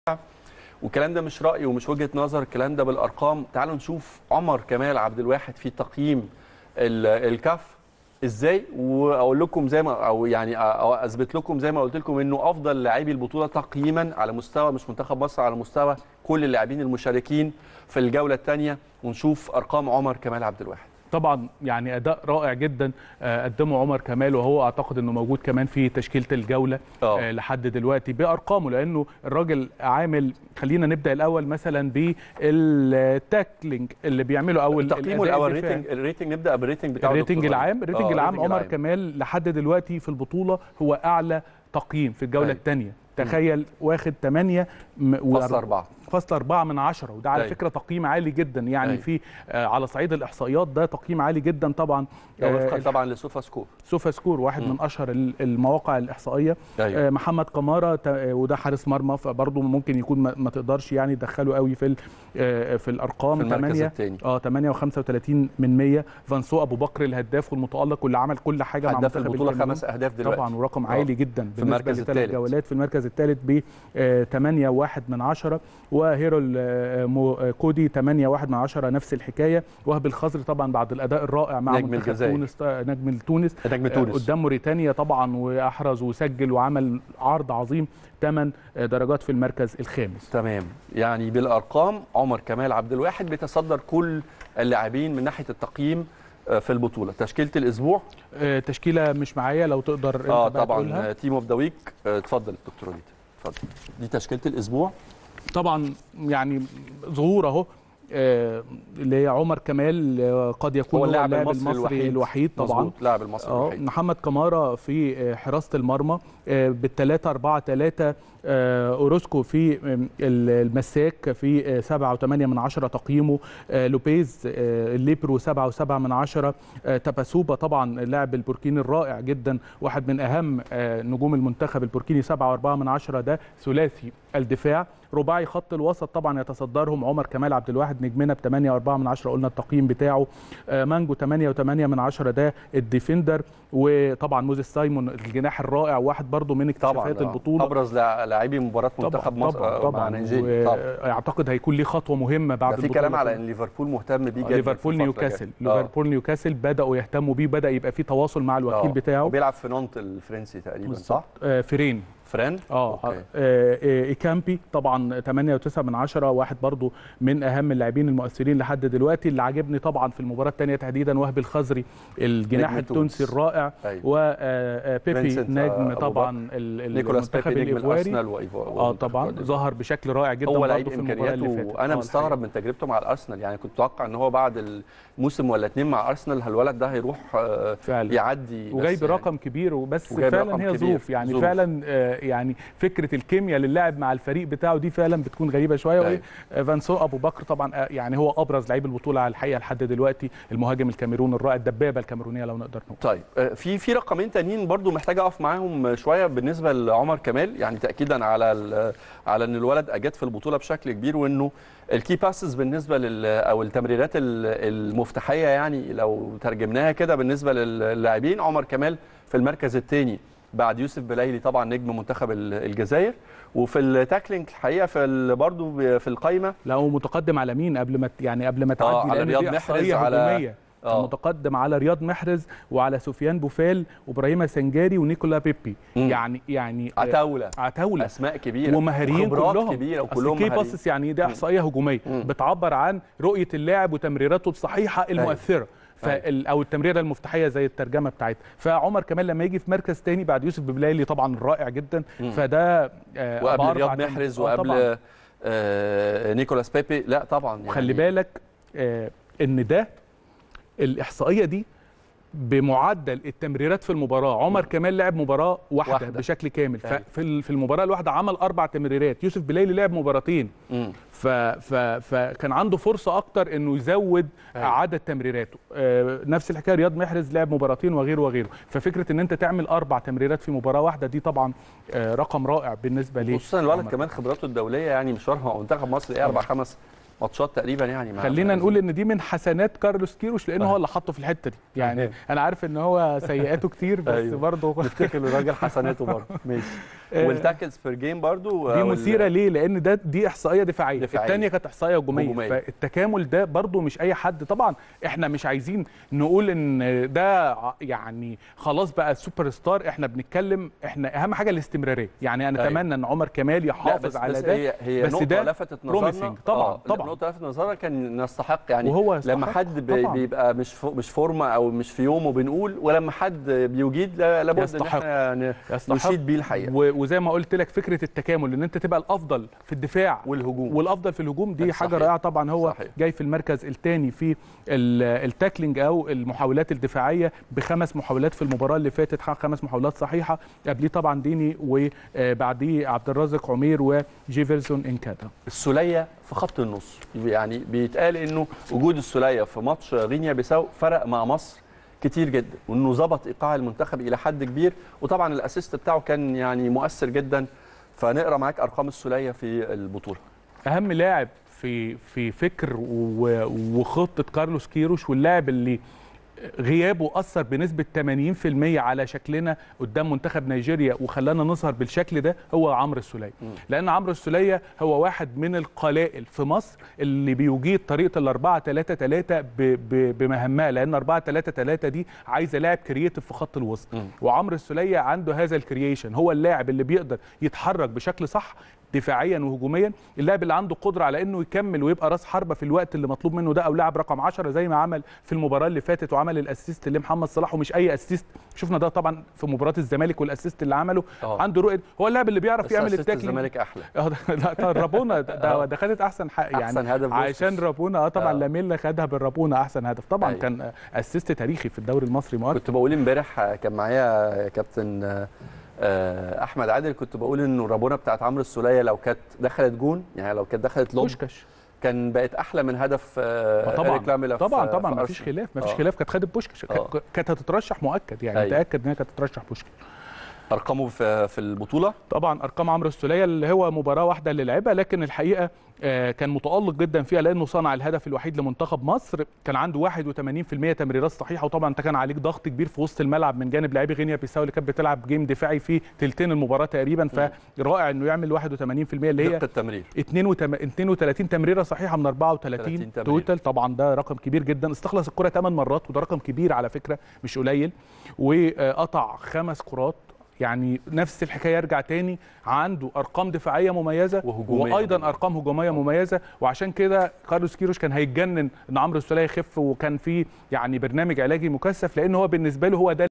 والكلام ده مش راي ومش وجهه نظر الكلام ده بالارقام تعالوا نشوف عمر كمال عبد الواحد في تقييم ال- الكاف ازاي واقول لكم زي ما او يعني أو اثبت لكم زي ما قلت لكم انه افضل لاعبي البطوله تقييما على مستوى مش منتخب مصر على مستوى كل اللاعبين المشاركين في الجوله الثانيه ونشوف ارقام عمر كمال عبد الواحد طبعا يعني اداء رائع جدا آه، قدمه عمر كمال وهو اعتقد انه موجود كمان في تشكيله الجوله آه. آه، لحد دلوقتي بارقامه لانه الراجل عامل خلينا نبدا الاول مثلا بالتاكلينج اللي بيعمله او ال- تقييمه الأداء الاول الدفاعي. الريتنج الريتنج نبدا بالريتنج بتاعه الريتنج دكتور العام وليد. الريتنج آه، العام الريتنج عمر كمال لحد دلوقتي في البطوله هو اعلى تقييم في الجوله أيوة. الثانيه تخيل واخد 8 م- فاصل أربعة. فاصل أربعة من عشرة وده على أيوة. فكرة تقييم عالي جدا يعني أيوة. في آه على صعيد الإحصائيات ده تقييم عالي جدا طبعا ده وفقا آه طبعا لسوفا سكور سوفا سكور واحد من اشهر ال- المواقع الاحصائيه أيوة. آه، محمد قماره ت- آه، وده حارس مرمى فبرضه ممكن يكون ما ما تقدرش يعني تدخله قوي في ال- آه، في الارقام في المركز 8 التاني. اه 8 و35 من 100 فانسو ابو بكر الهداف والمتالق واللي عمل كل حاجه مع هداف منتخب البطوله الكاميرون. خمس اهداف دلوقتي طبعا ورقم آه. عالي جدا في المركز لثلاث الثالث. جولات في المركز الثالث ب 8 1 من 10 وهيرول آه، مو- آه، كودي 8 1 من 10 نفس الحكايه وهب الخضري طبعا بعد الاداء الرائع مع نجم منتخب الجزائر. تونس آه، نجم تونس نجم آه، تونس. قدام موريتانيا طبعا واحرز وسجل وعمل عرض عظيم 8 درجات في المركز الخامس تمام يعني بالارقام عمر كمال عبد الواحد بيتصدر كل اللاعبين من ناحيه التقييم آه، في البطوله تشكيله الاسبوع آه، تشكيله مش معايا لو تقدر أنت اه بقى طبعا تقولها. تيم اوف ذا ويك اتفضل دكتور وليد اتفضل دي تشكيله الاسبوع طبعا يعني ظهور اهو آه، اللي هي عمر كمال آه، قد يكون هو هو اللاعب اللاعب المصري المصري الوحيد. الوحيد طبعا مظبوط، لاعب المصري اه الوحيد. محمد كمارة في آه، حراسة المرمى آه، بالثلاثة أربعة ثلاثة آه، أوروسكو في آم، ال- المساك في آه، سبعة وثمانية من عشرة تقييمه آه، لوبيز آه، الليبرو سبعة وسبعة من عشرة آه، تاباسوبا طبعا اللاعب البوركيني الرائع جدا واحد من أهم آه، نجوم المنتخب البوركيني سبعة وأربعة من عشرة ده ثلاثي الدفاع رباعي خط الوسط طبعا يتصدرهم عمر كمال عبد الواحد نجمنا ب 8 و4 من 10 قلنا التقييم بتاعه آه، مانجو 8 و8 من 10 ده الديفندر وطبعا موزيس سايمون الجناح الرائع واحد برضو من طبعا اكتشافات آه. البطوله ابرز لا- لاعبي مباراه منتخب مصر طبعا آه، مع طبعا نيجيريا طبعا اعتقد هيكون ليه خطوه مهمه بعد ده في البطولة كلام على طبعاً. ان ليفربول مهتم بيه جدا ليفربول في الفترة نيوكاسل الجاية. آه. ليفربول نيوكاسل بداوا يهتموا بيه بدا يبقى في تواصل مع الوكيل آه. بتاعه وبيلعب في نونت الفرنسي تقريبا صح؟ آه، فيرين فران اه أوكي. آه، آه، ايكامبي طبعا 8 و9 من 10 واحد برضو من اهم اللاعبين المؤثرين لحد دلوقتي اللي عجبني طبعا في المباراه الثانيه تحديدا وهب الخزري الجناح نجم التونسي تونس. الرائع أيوة. وبيبي فينسنت، آه، نجم أبو طبعا ال- ال- نيكولاس المنتخب بيبي نجم الايفواري الارسنال وإيفو- اه طبعا وإيفواري. ظهر بشكل رائع جدا هو لعيب برضو في المباراه اللي امكانياته فاتت وانا آه، مستغرب الحقيقة. من تجربته مع الارسنال يعني كنت اتوقع ان هو بعد الموسم ولا اتنين مع ارسنال الولد ده هيروح آه، فعلا. يعدي بس وجاي يعني. برقم كبير وبس وجاي برقم فعلا هي كبير. ظروف يعني ظروف. فعلا آه، يعني فكره الكيمياء للاعب مع الفريق بتاعه دي فعلا بتكون غريبه شويه أيوة. وإيه، آه، فانسو ابو بكر طبعا آه، يعني هو ابرز لعيب البطوله على الحقيقه لحد دلوقتي المهاجم الكاميروني الرائع الدبابه الكاميرونيه لو نقدر نقول طيب آه، في في رقمين تانيين برضو محتاج اقف معاهم شويه بالنسبه لعمر كمال يعني تاكيدا على ال- على ان الولد اجاد في البطوله بشكل كبير وانه الكي باسز بالنسبه لل او التمريرات ال- المفتاحيه يعني لو ترجمناها كده بالنسبه للاعبين عمر كمال في المركز الثاني بعد يوسف بلايلي طبعا نجم منتخب ال- الجزائر وفي التاكلينج الحقيقه في ال- برضو ب- في القائمه لا هو متقدم على مين قبل ما ت- يعني قبل ما تعدي على لأن رياض دي محرز، إحصائية على- هجومية. آه. متقدم على رياض محرز وعلى سفيان بوفال وابراهيم سنجاري ونيكولا بيبي مم. يعني يعني آه، عتاوله عتاوله اسماء كبيره ومهاريين خبرات كلهم كبيره أصل وكلهم كي مهاريين باسس يعني دي احصائيه هجوميه مم. بتعبر عن رؤيه اللاعب وتمريراته الصحيحه المؤثره فال او التمريره المفتاحيه زي الترجمه بتاعتها فعمر كمان لما يجي في مركز تاني بعد يوسف ببلايلي طبعا رائع جدا مم. فده آه، وقبل بأربع رياض تم- محرز آه، طبعاً. وقبل آه نيكولاس بيبي لا طبعا يعني وخلي بالك آه، ان ده الاحصائيه دي بمعدل التمريرات في المباراه عمر كمال لعب مباراه واحده, واحدة. واحدة. بشكل كامل أيوة. ففي ال- في المباراه الواحده عمل اربع تمريرات يوسف بلايلي لعب مباراتين مم. ف ف فكان عنده فرصه اكتر انه يزود أيوة. عدد تمريراته آه، نفس الحكايه رياض محرز لعب مباراتين وغيره وغيره ففكره ان انت تعمل اربع تمريرات في مباراه واحده دي طبعا آه، رقم رائع بالنسبه ليه خصوصا الولد عمر. كمان خبراته الدوليه يعني مشوارها مع منتخب مصر ايه اربع خمس ماتشات تقريبا يعني مع خلينا نقول ان دي من حسنات كارلوس كيروش لان هو اللي حطه في الحته دي يعني تمام. انا عارف ان هو سيئاته كتير بس أيوه. برضه نفتكر الراجل حسناته برضه ماشي آه، والتاكلز بير جيم برضه دي وال- مثيره ليه لان ده دي احصائيه دفاعيه, دفاعية. الثانيه كانت احصائيه هجوميه هجومية. فالتكامل ده برضو مش اي حد طبعا احنا مش عايزين نقول ان ده ع- يعني خلاص بقى سوبر ستار احنا بنتكلم احنا اهم حاجه الاستمراريه يعني انا أيوة. اتمنى ان عمر كمال لا يحافظ بس على بس ده هي هي بس نقطة ده لفتت نظرنا promising. طبعاً، آه، طبعاً. نقطة لفتت نظرنا كان نستحق يعني وهو لما يستحق. حد بي- طبعاً. بيبقى مش فو مش فورمه او مش في يومه بنقول ولما حد بيجيد لا- لابد ان يستحق. احنا ن- يستحق. نشيد بيه الحقيقه و- وزي ما قلت لك فكره التكامل ان انت تبقى الافضل في الدفاع والهجوم والافضل في الهجوم دي صحيح. حاجه رائعه طبعا هو صحيح. جاي في المركز الثاني في ال- التاكلينج او المحاولات الدفاعيه بخمس محاولات في المباراه اللي فاتت حقق خمس محاولات صحيحه قبليه طبعا ديني وبعديه عبد الرازق عمير وجيفرسون انكادا السوليه في خط النص يعني بيتقال انه وجود السوليه في ماتش غينيا بيساو فرق مع مصر كتير جدا وانه ظبط ايقاع المنتخب الى حد كبير وطبعا الاسيست بتاعه كان يعني مؤثر جدا فنقرا معاك ارقام السوليه في البطوله اهم لاعب في في فكر و- وخطه كارلوس كيروش واللاعب اللي غيابه اثر بنسبه 80% على شكلنا قدام منتخب نيجيريا وخلانا نظهر بالشكل ده هو عمرو السوليه مم. لان عمرو السوليه هو واحد من القلائل في مصر اللي بيجيد طريقه الأربعة 3 3 بمهمها لان 4 3 3 دي عايزه لاعب كرييتيف في خط الوسط مم. وعمرو السوليه عنده هذا الكرييشن هو اللاعب اللي بيقدر يتحرك بشكل صح دفاعيا وهجوميا اللاعب اللي عنده قدره على انه يكمل ويبقى راس حربه في الوقت اللي مطلوب منه ده او لاعب رقم 10 زي ما عمل في المباراه اللي فاتت وعمل الاسيست لمحمد صلاح ومش اي اسيست شفنا ده طبعا في مباراه الزمالك والاسيست اللي عمله آه. عنده رؤيه هو اللاعب اللي بيعرف بس يعمل أسيست التاكلينج الزمالك احلى اه ده- لا طبعا رابونا ده, ده, آه. ده خدت احسن حق يعني أحسن هدف عشان بوسكس. رابونا اه طبعا آه. لاميلا خدها بالرابونا احسن هدف طبعا أيوة. كان اسيست تاريخي في الدوري المصري مؤكد كنت بقول امبارح كان معايا كابتن آه، آه، احمد عادل كنت بقول انه رابونا بتاعت عمرو السوليه لو كانت دخلت جون يعني لو كانت دخلت لوب بوشكاش كان بقت احلى من هدف آه، طبعا إيريك لاميلا في- طبعا في طبعا ما فيش أرسنال. خلاف ما فيش آه. خلاف كانت خدت بوشكاش آه. كانت- كانت هتترشح مؤكد يعني أيوة. متاكد انها كانت هتترشح بوشكاش ارقامه في في البطوله طبعا ارقام عمرو السوليه اللي هو مباراه واحده اللي لعبها لكن الحقيقه آه، كان متالق جدا فيها لانه صنع الهدف الوحيد لمنتخب مصر كان عنده 81% تمريرات صحيحه وطبعا انت كان عليك ضغط كبير في وسط الملعب من جانب لاعبي غينيا بيساو اللي كانت بتلعب جيم دفاعي في تلتين المباراه تقريبا فرائع انه يعمل 81% اللي هي دقه التمرير 32 تمريره صحيحه من 34 30 تمرير. توتال طبعا ده رقم كبير جدا استخلص الكره 8 مرات وده رقم كبير على فكره مش قليل وقطع خمس كرات يعني نفس الحكايه يرجع تاني عنده ارقام دفاعيه مميزه وهجومية وايضا مميزة. ارقام هجوميه مميزه وعشان كده كارلوس كيروش كان هيتجنن ان عمرو السوليه يخف وكان في يعني برنامج علاجي مكثف لان هو بالنسبه له هو ده